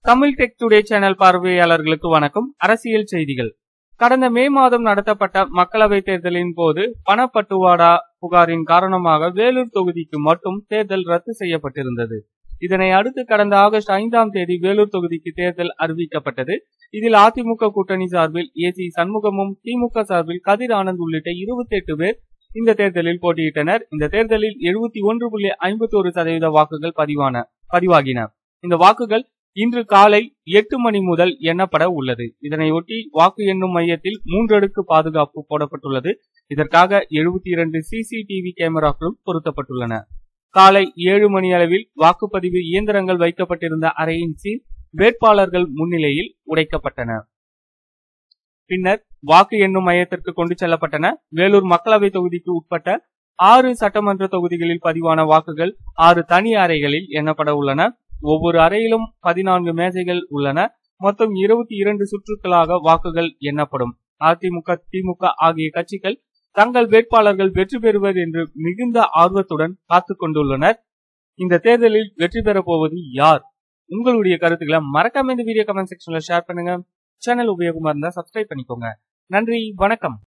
Tamil tech today channel பார்வையாளர்களுக்கு வணக்கம் அரசியல் செய்திகள் கடந்த மே மாதம் நடத்தப்பட்ட மக்களவை தேர்தலின் போது பணப்பட்டுவாடா புகாரின் காரணமாக வேலூர் தொகுதிக்கு மட்டும் தேர்தல் ரத்து செய்யப்பட்டிருந்தது இதனை அடுத்து கடந்த ஆகஸ்ட் ஐந்தாம் தேதி வேலூர் தொகுதிக்கு தேர்தல் அறிவிக்கப்பட்டது இதில் அதிமுக கூட்டணி சார்பில் ஏ சி சண்முகமும் திமுக சார்பில் கதிர் ஆனந்த் உள்ளிட்ட இருபத்தி எட்டு பேர் இந்த தேர்தலில் போட்டியிட்டனர் இந்த தேர்தலில் எழுபத்தி ஒன்று புள்ளி ஐம்பத்தி ஒரு சதவீத வாக்குகள் பதிவான பதிவாகின இந்த வாக்குகள் இன்று காலை எட்டு மணி முதல் எண்ணப்பட உள்ளது இதனையொட்டி வாக்கு எண்ணும் மையத்தில் மூன்றடுக்கு பாதுகாப்பு போடப்பட்டுள்ளது இதற்காக எழுபத்தி இரண்டு சிசிடிவி கேமராக்களும் பொருத்தப்பட்டுள்ளன காலை ஏழு மணி அளவில் வாக்குப்பதிவு இயந்திரங்கள் வைக்கப்பட்டிருந்த அறையின் சீல் வேட்பாளர்கள் முன்னிலையில் உடைக்கப்பட்டன பின்னர் வாக்கு எண்ணும் மையத்திற்கு கொண்டு செல்லப்பட்டன வேலூர் மக்களவை தொகுதிக்கு உட்பட்ட ஆறு சட்டமன்ற தொகுதிகளில் பதிவான வாக்குகள் ஆறு தனி அறைகளில் எண்ணப்பட உள்ளன ஒவ்வொரு அறையிலும் பதினான்கு மேசைகள் உள்ளன மொத்தம் இருபத்தி இரண்டு சுற்றுக்களாக வாக்குகள் எண்ணப்படும் அதிமுக திமுக ஆகிய கட்சிகள் தங்கள் வேட்பாளர்கள் வெற்றி பெறுவர் என்று மிகுந்த ஆர்வத்துடன் காத்துக் கொண்டுள்ளனர் இந்த தேர்தலில் வெற்றி பெறப் போவது யார் உங்களுடைய கருத்துக்களை மறக்காம இந்த வீடியோ கமெண்ட் செக்ஷன்ல ஷேர் பண்ணுங்க சேனல் உபயோகமா இருந்தா சப்ஸ்கிரைப் பண்ணிக்கோங்க நன்றி வணக்கம்